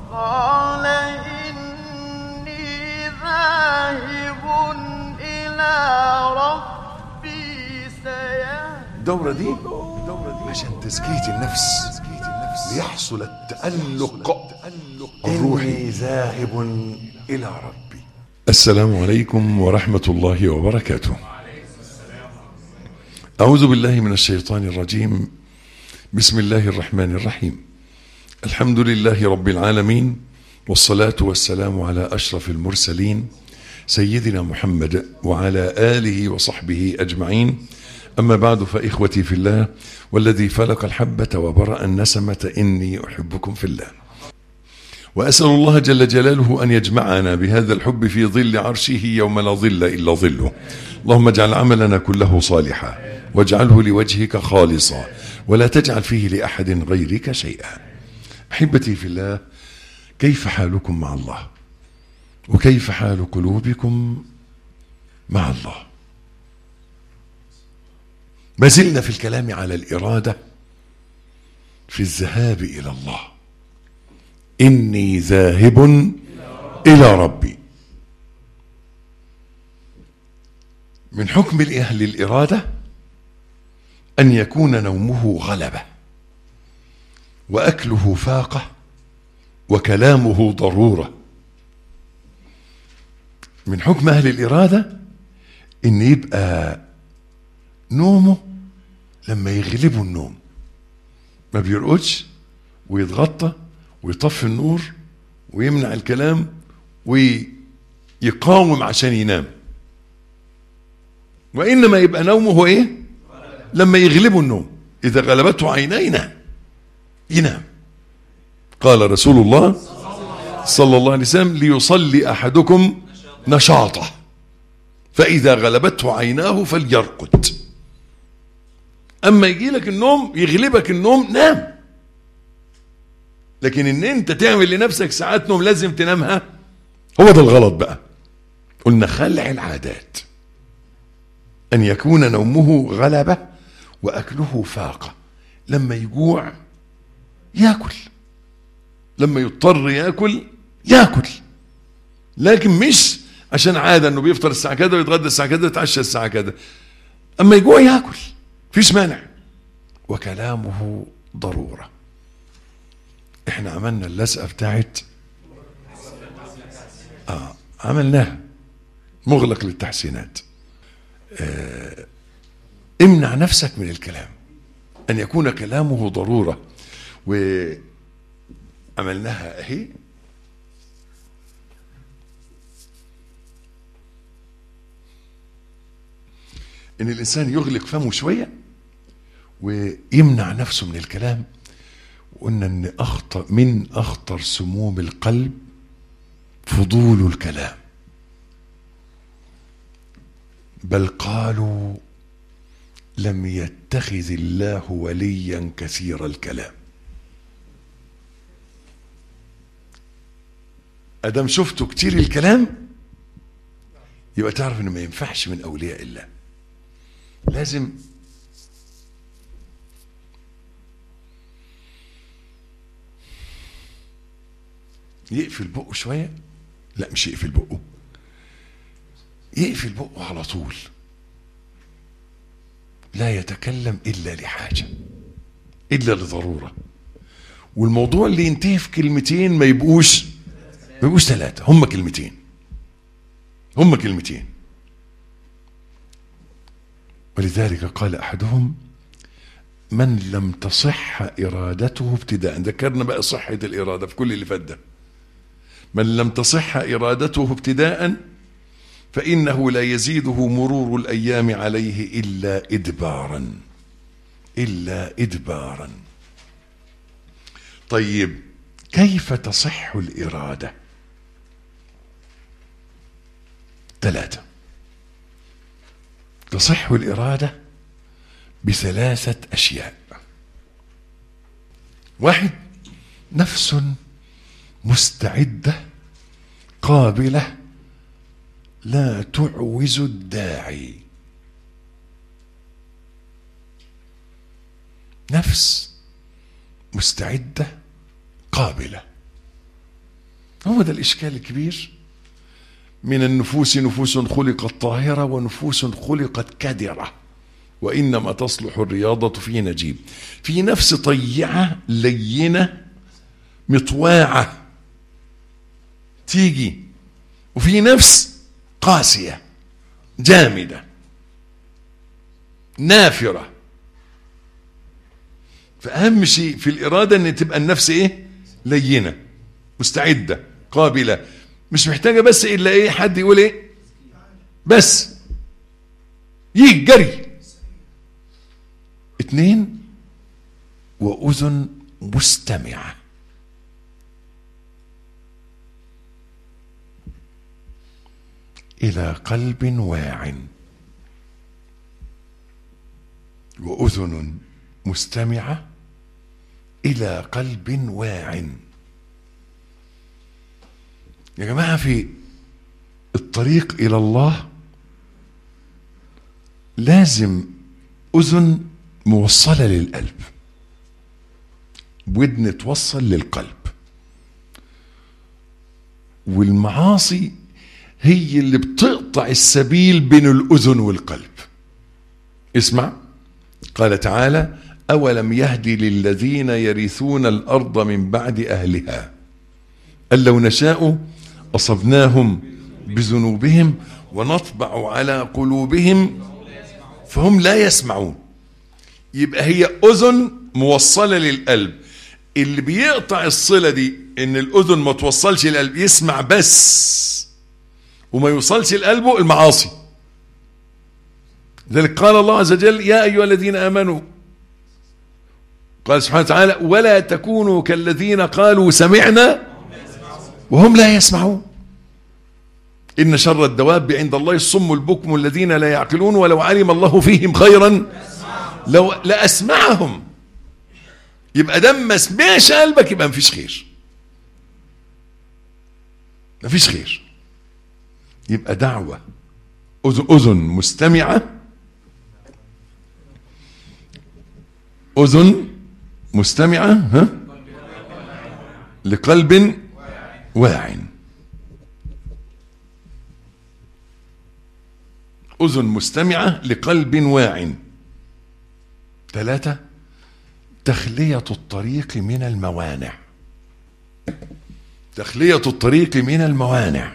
قال إني ذاهب إلى ربي سيهدين الدورة دي عشان تزكية النفس ليحصل التألق الروحي ذاهب إلى ربي السلام عليكم ورحمة الله وبركاته أعوذ بالله من الشيطان الرجيم بسم الله الرحمن الرحيم الحمد لله رب العالمين والصلاة والسلام على أشرف المرسلين سيدنا محمد وعلى آله وصحبه أجمعين أما بعد فإخوتي في الله والذي فلق الحبة وبرأ النسمة إني أحبكم في الله وأسأل الله جل جلاله أن يجمعنا بهذا الحب في ظل عرشه يوم لا ظل إلا ظله اللهم اجعل عملنا كله صالحا واجعله لوجهك خالصا ولا تجعل فيه لأحد غيرك شيئا أحبتي في الله كيف حالكم مع الله وكيف حال قلوبكم مع الله ما زلنا في الكلام على الإرادة في الذهاب إلى الله إني ذاهب إلى ربي من حكم أهل الإرادة أن يكون نومه غلبة وأكله فاقة وكلامه ضرورة من حكم أهل الإرادة إن يبقى نومه لما يغلبه النوم ما بيرقدش ويتغطى ويطفي النور ويمنع الكلام ويقاوم عشان ينام وإنما يبقى نومه هو إيه لما يغلبه النوم إذا غلبته عيناه ينام ينام قال رسول الله صلى الله عليه وسلم ليصلي أحدكم نشاطه فإذا غلبته عيناه فليرقد أما يجي لك النوم يغلبك النوم نام لكن ان انت تعمل لنفسك ساعات نوم لازم تنامها هو ده الغلط بقى قلنا خلع العادات ان يكون نومه غلبة واكله فاقة لما يجوع ياكل لما يضطر ياكل ياكل لكن مش عشان عادة انه بيفطر الساعة كذا ويتغدى الساعة كذا ويتعشى الساعة كذا اما يجوع ياكل فيش مانع وكلامه ضروره احنا عملنا اللزقه بتاعت اه عملناها مغلق للتحسينات آه امنع نفسك من الكلام ان يكون كلامه ضروره وعملناها اهي ان الانسان يغلق فمه شويه ويمنع نفسه من الكلام وقلنا ان اخطر من اخطر سموم القلب فضول الكلام بل قالوا لم يتخذ الله وليا كثير الكلام ادم شفتوا كتير الكلام يبقى تعرف انه ما ينفعش من اولياء الله لازم يقفل بقه شوية لا مش يقفل بقه يقفل بقه على طول لا يتكلم إلا لحاجة إلا لضرورة والموضوع اللي ينتهي في كلمتين ما يبقوش ما يبقوش ثلاثة هم كلمتين هم كلمتين ولذلك قال أحدهم من لم تصح إرادته ابتداء ذكرنا بقى صحة الإرادة في كل اللي فات ده من لم تصح إرادته ابتداء فإنه لا يزيده مرور الأيام عليه إلا إدبارا إلا إدبارا طيب كيف تصح الإرادة ثلاثة تصح الإرادة بثلاثة أشياء واحد نفس مستعدة قابلة لا تعوز الداعي نفس مستعدة قابلة هو ده الإشكال الكبير من النفوس نفوس خلقت طاهرة ونفوس خلقت كدرة وإنما تصلح الرياضة في نجيب في نفس طيعة لينة مطواعة تيجي وفي نفس قاسية جامدة نافرة فأهم شيء في الإرادة أن تبقى النفس إيه لينة مستعدة قابلة مش محتاجة بس إلا إيه حد يقول إيه بس يجي جري اتنين وأذن مستمعة إلى قلب واع وأذن مستمعة إلى قلب واع يا جماعة في الطريق إلى الله لازم أذن موصلة للقلب ودن توصل للقلب والمعاصي هي اللي بتقطع السبيل بين الأذن والقلب اسمع قال تعالى أولم يهدي للذين يرثون الأرض من بعد أهلها أن لو نشاء أصبناهم بذنوبهم ونطبع على قلوبهم فهم لا يسمعون يبقى هي أذن موصلة للقلب اللي بيقطع الصلة دي إن الأذن ما توصلش للقلب يسمع بس وما يوصلش لقلبه المعاصي ذلك قال الله عز وجل يا أيها الذين آمنوا قال سبحانه وتعالى ولا تكونوا كالذين قالوا سمعنا وهم لا يسمعون إن شر الدواب عند الله الصم البكم الذين لا يعقلون ولو علم الله فيهم خيرا لو لأسمعهم يبقى دم ما سمعش قلبك يبقى مفيش خير مفيش خير يبقى دعوة أذن مستمعة أذن مستمعة ها لقلب واع أذن مستمعة لقلب واع ثلاثة تخلية الطريق من الموانع تخلية الطريق من الموانع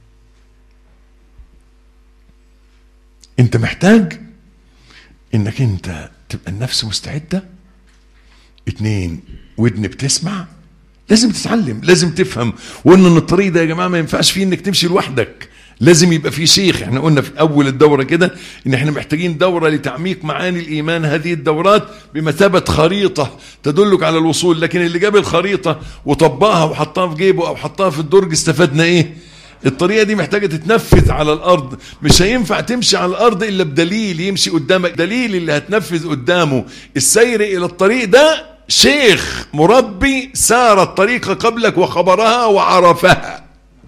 انت محتاج انك انت تبقى النفس مستعدة اتنين ودن بتسمع لازم تتعلم لازم تفهم وقلنا ان الطريق ده يا جماعة ما ينفعش فيه انك تمشي لوحدك لازم يبقى في شيخ احنا قلنا في اول الدورة كده ان احنا محتاجين دورة لتعميق معاني الايمان هذه الدورات بمثابة خريطة تدلك على الوصول لكن اللي جاب الخريطة وطبقها وحطها في جيبه او حطها في الدرج استفدنا ايه الطريقة دي محتاجة تتنفذ على الأرض مش هينفع تمشي على الأرض إلا بدليل يمشي قدامك دليل اللي هتنفذ قدامه السير إلى الطريق ده شيخ مربي سار الطريق قبلك وخبرها وعرفها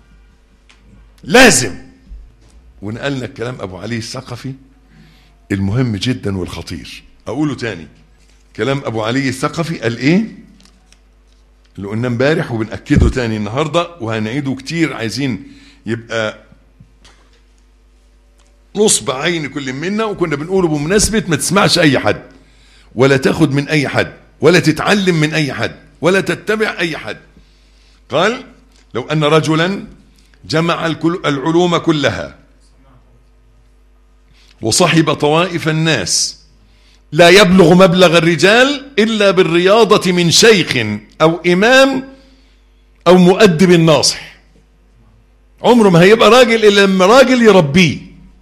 لازم ونقلنا الكلام أبو علي الثقفي المهم جدا والخطير أقوله تاني كلام أبو علي الثقفي قال إيه اللي قلنا امبارح وبنأكده تاني النهاردة وهنعيده كتير عايزين يبقى نصب عين كل منا وكنا بنقوله بمناسبة ما تسمعش أي حد ولا تاخد من أي حد ولا تتعلم من أي حد ولا تتبع أي حد قال لو أن رجلا جمع العلوم كلها وصحب طوائف الناس لا يبلغ مبلغ الرجال إلا بالرياضة من شيخ أو إمام أو مؤدب ناصح عمره ما هيبقى راجل إلا لما راجل يربيه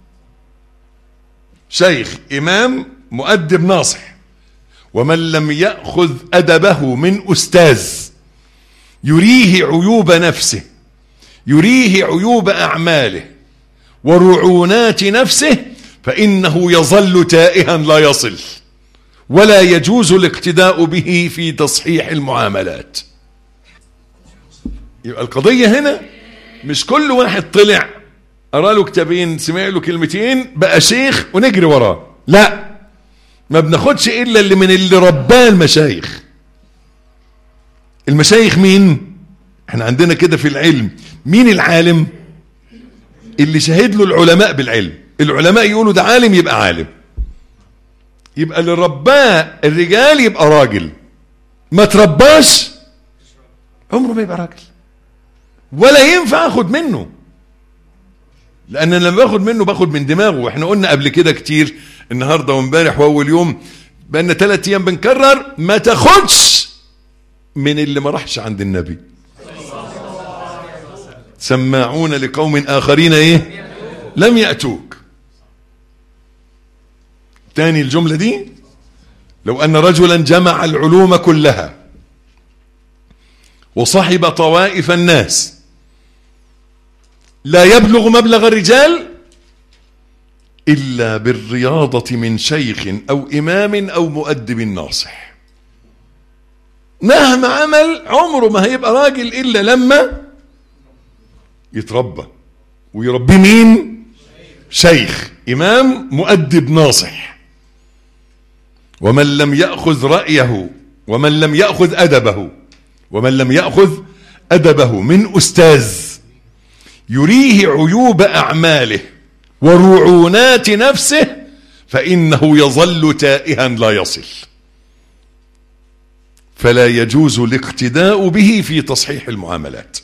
شيخ إمام مؤدب ناصح ومن لم يأخذ أدبه من أستاذ يريه عيوب نفسه يريه عيوب أعماله ورعونات نفسه فإنه يظل تائها لا يصل ولا يجوز الاقتداء به في تصحيح المعاملات يبقى القضية هنا مش كل واحد طلع قرا له كتابين سمع له كلمتين بقى شيخ ونجري وراه لا ما بناخدش الا اللي من اللي رباه المشايخ المشايخ مين احنا عندنا كده في العلم مين العالم اللي شهد له العلماء بالعلم العلماء يقولوا ده عالم يبقى عالم يبقى اللي رباه الرجال يبقى راجل ما ترباش عمره ما يبقى راجل ولا ينفع اخد منه لان أنا لما باخد منه باخد من دماغه واحنا قلنا قبل كده كتير النهارده وامبارح واول يوم بقالنا ثلاث ايام بنكرر ما تاخدش من اللي ما راحش عند النبي سماعون لقوم اخرين ايه لم ياتوك تاني الجمله دي لو ان رجلا جمع العلوم كلها وصحب طوائف الناس لا يبلغ مبلغ الرجال الا بالرياضه من شيخ او امام او مؤدب ناصح مهما عمل عمره ما هيبقى راجل الا لما يتربى ويربيه مين شيخ امام مؤدب ناصح ومن لم ياخذ رايه ومن لم ياخذ ادبه ومن لم ياخذ ادبه من استاذ يريه عيوب اعماله ورعونات نفسه فانه يظل تائها لا يصل فلا يجوز الاقتداء به في تصحيح المعاملات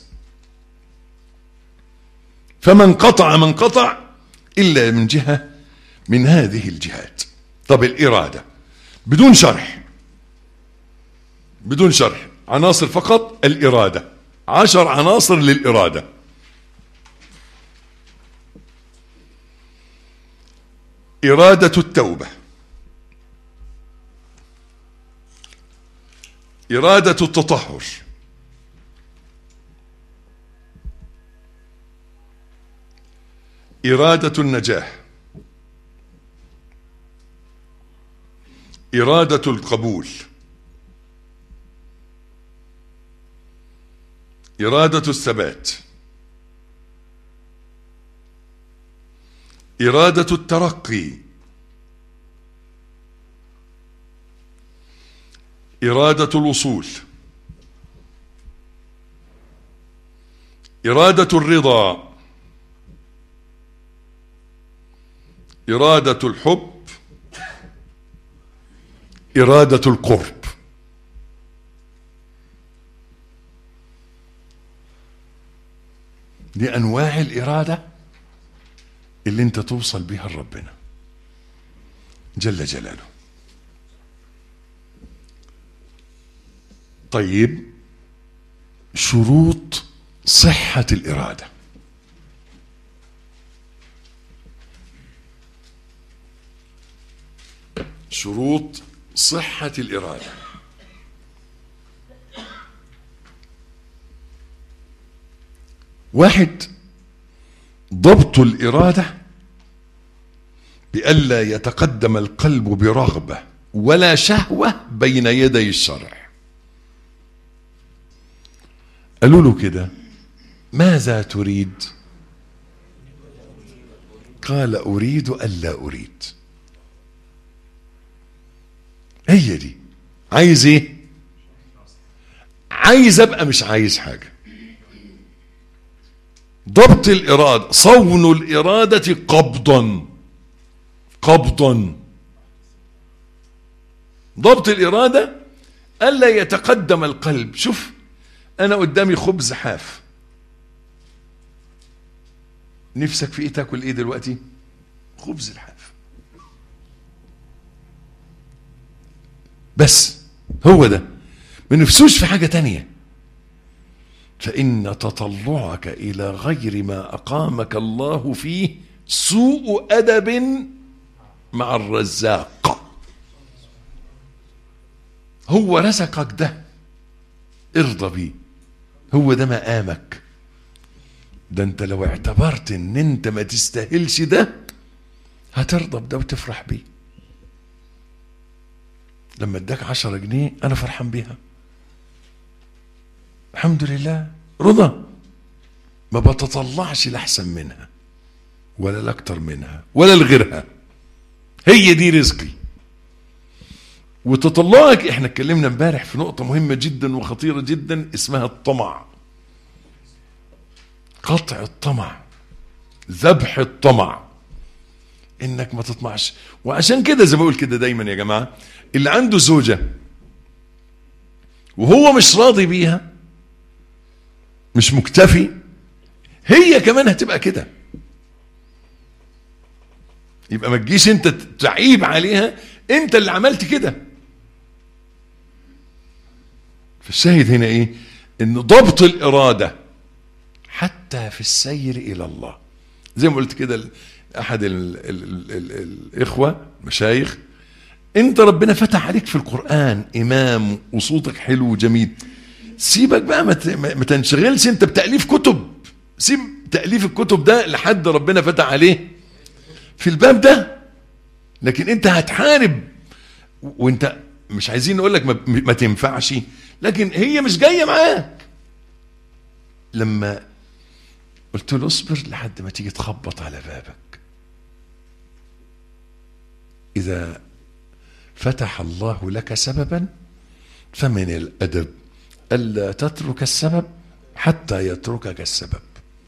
فمن قطع من قطع الا من جهه من هذه الجهات طب الاراده بدون شرح بدون شرح عناصر فقط الاراده عشر عناصر للاراده اراده التوبه اراده التطهر اراده النجاه اراده القبول اراده الثبات اراده الترقي اراده الوصول اراده الرضا اراده الحب اراده القرب دي انواع الاراده اللي انت توصل بها لربنا جل جلاله طيب شروط صحة الإرادة شروط صحة الإرادة واحد ضبط الإرادة بألا يتقدم القلب برغبة ولا شهوة بين يدي الشرع قالوا له كده ماذا تريد قال أريد ألا أريد هي دي عايز ايه عايز ابقى مش عايز حاجه ضبط الإرادة صون الإرادة قبضا قبضا ضبط الإرادة ألا يتقدم القلب شوف أنا قدامي خبز حاف نفسك في إيه تاكل إيه دلوقتي خبز الحاف بس هو ده ما نفسوش في حاجة تانية فإن تطلعك إلى غير ما أقامك الله فيه سوء أدب مع الرزاق هو رزقك ده ارضى بيه هو ده مقامك ده انت لو اعتبرت ان انت ما تستاهلش ده هترضى بده وتفرح بيه لما اداك عشرة جنيه انا فرحان بيها الحمد لله رضا ما بتطلعش لاحسن منها ولا لاكتر منها ولا لغيرها هي دي رزقي وتطلعك احنا اتكلمنا امبارح في نقطة مهمة جدا وخطيرة جدا اسمها الطمع قطع الطمع ذبح الطمع انك ما تطمعش وعشان كده زي ما بقول كده دايما يا جماعه اللي عنده زوجه وهو مش راضي بيها مش مكتفي هي كمان هتبقى كده يبقى ما تجيش انت تعيب عليها انت اللي عملت كده فالشاهد هنا ايه ان ضبط الاراده حتى في السير الى الله زي ما قلت كده ال- احد ال ال ال ال الاخوه مشايخ انت ربنا فتح عليك في القران امام وصوتك حلو وجميل سيبك بقى ما ت- ما ما تنشغلش انت بتاليف كتب سيب تاليف الكتب ده لحد ربنا فتح عليه في الباب ده لكن انت هتحارب وانت مش عايزين نقول لك ما, ما تنفعش لكن هي مش جايه معاك لما قلت له اصبر لحد ما تيجي تخبط على بابك اذا فتح الله لك سببا فمن الادب الا تترك السبب حتى يتركك السبب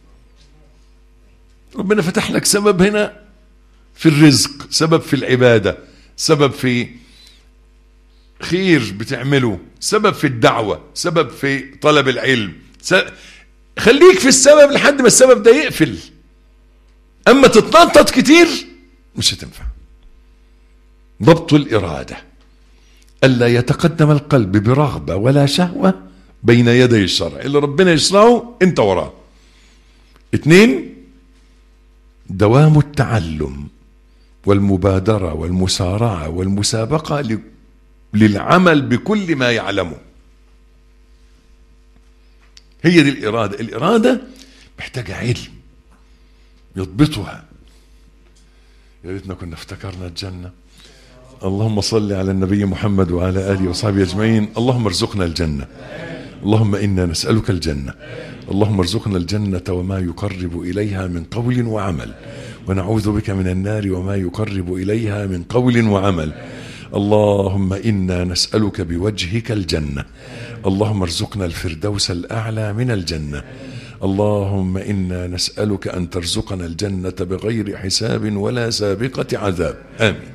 ربنا فتح لك سبب هنا في الرزق سبب في العباده سبب في خير بتعمله سبب في الدعوه سبب في طلب العلم س... خليك في السبب لحد ما السبب ده يقفل اما تتنطط كتير مش هتنفع ضبط الاراده الا يتقدم القلب برغبه ولا شهوه بين يدي الشرع اللي ربنا يشرعه انت وراه اثنين دوام التعلم والمبادره والمسارعه والمسابقه ل- للعمل بكل ما يعلمه هي دي الإرادة الإرادة محتاجة علم يضبطها يا ريتنا كنا افتكرنا الجنة اللهم صل على النبي محمد وعلى آله وصحبه أجمعين اللهم ارزقنا الجنة اللهم إنا نسألك الجنة اللهم ارزقنا الجنة وما يقرب إليها من قول وعمل ونعوذ بك من النار وما يقرب إليها من قول وعمل اللهم إنا نسألك بوجهك الجنة اللهم ارزقنا الفردوس الأعلى من الجنة اللهم إنا نسألك أن ترزقنا الجنة بغير حساب ولا سابقة عذاب آمين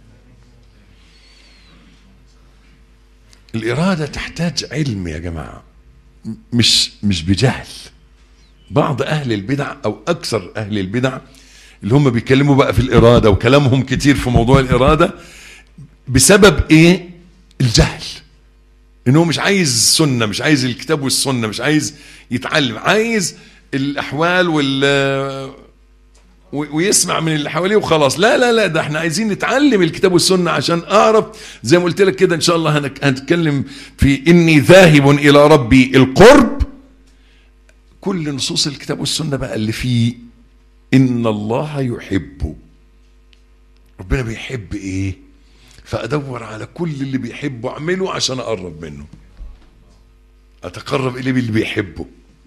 الإرادة تحتاج علم يا جماعة م- مش مش بجهل بعض أهل البدع أو أكثر أهل البدع اللي هم بيتكلموا بقى في الإرادة وكلامهم كتير في موضوع الإرادة بسبب إيه؟ الجهل إنه مش عايز سنة مش عايز الكتاب والسنة مش عايز يتعلم عايز الأحوال وال و- ويسمع من اللي حواليه وخلاص لا لا لا ده احنا عايزين نتعلم الكتاب والسنة عشان اعرف زي ما قلت لك كده ان شاء الله هنك- هنتكلم في اني ذاهب الى ربي القرب كل نصوص الكتاب والسنة بقى اللي فيه ان الله يحب ربنا بيحب ايه فادور على كل اللي بيحبه اعمله عشان اقرب منه اتقرب اليه باللي بيحبه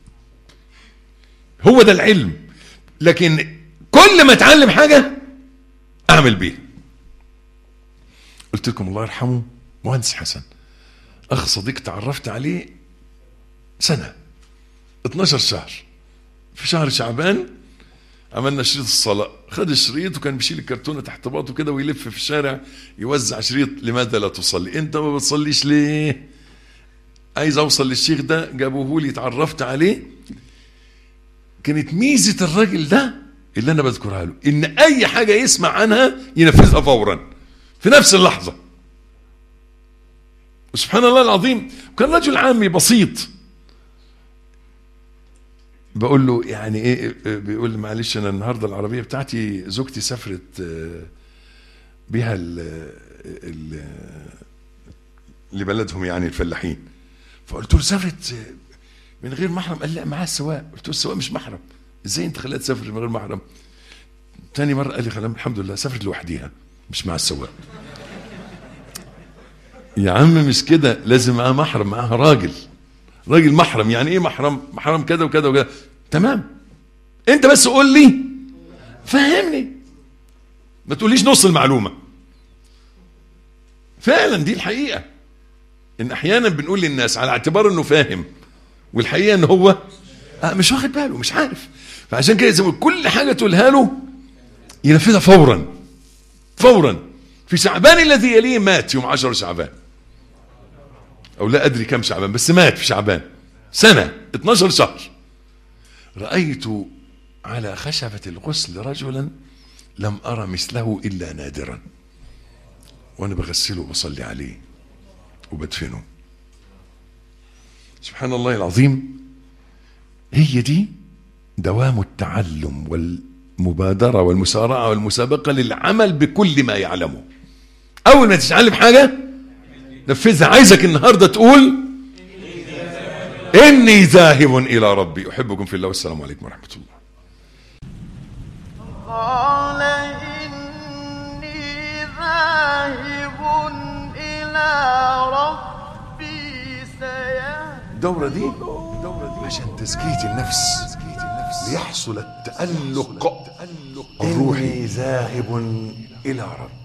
هو ده العلم لكن كل ما اتعلم حاجه اعمل بيها قلت لكم الله يرحمه مهندس حسن اخ صديق تعرفت عليه سنه 12 شهر في شهر شعبان عملنا شريط الصلاة خد الشريط وكان بيشيل الكرتونة تحت باطه كده ويلف في الشارع يوزع شريط لماذا لا تصلي انت ما بتصليش ليه عايز اوصل للشيخ ده جابوه لي اتعرفت عليه كانت ميزة الراجل ده اللي انا بذكرها له ان اي حاجة يسمع عنها ينفذها فورا في نفس اللحظة سبحان الله العظيم كان رجل عامي بسيط بقول له يعني ايه بيقول لي معلش انا النهارده العربيه بتاعتي زوجتي سافرت آه، بيها ال ال لبلدهم يعني الفلاحين فقلت له سافرت من غير محرم قال لي لا معاه السواق قلت له السواق مش محرم ازاي انت خليها تسافر من غير محرم تاني مره قال لي خلاص الحمد لله سافرت لوحديها مش مع السواق يا عم مش كده لازم معاه محرم معاها راجل راجل محرم يعني ايه محرم محرم كذا وكذا وكذا تمام انت بس قول لي فهمني ما تقوليش نص المعلومه فعلا دي الحقيقه ان احيانا بنقول للناس على اعتبار انه فاهم والحقيقه ان هو آه مش واخد باله مش عارف فعشان كده زي ما كل حاجه تقولها له ينفذها فورا فورا في شعبان الذي يليه مات يوم 10 شعبان او لا ادري كم شعبان بس مات في شعبان سنه 12 شهر رايت على خشبه الغسل رجلا لم ارى مثله الا نادرا وانا بغسله وبصلي عليه وبدفنه سبحان الله العظيم هي دي دوام التعلم والمبادرة والمسارعة والمسابقة للعمل بكل ما يعلمه أول ما تتعلم حاجة نفذها عايزك النهاردة تقول إني ذاهب إلى ربي أحبكم في الله والسلام عليكم ورحمة الله قال إني ذاهب إلى ربي سيهدين الدورة دي عشان تزكية النفس ليحصل التألق الروحي ذاهب إلى ربي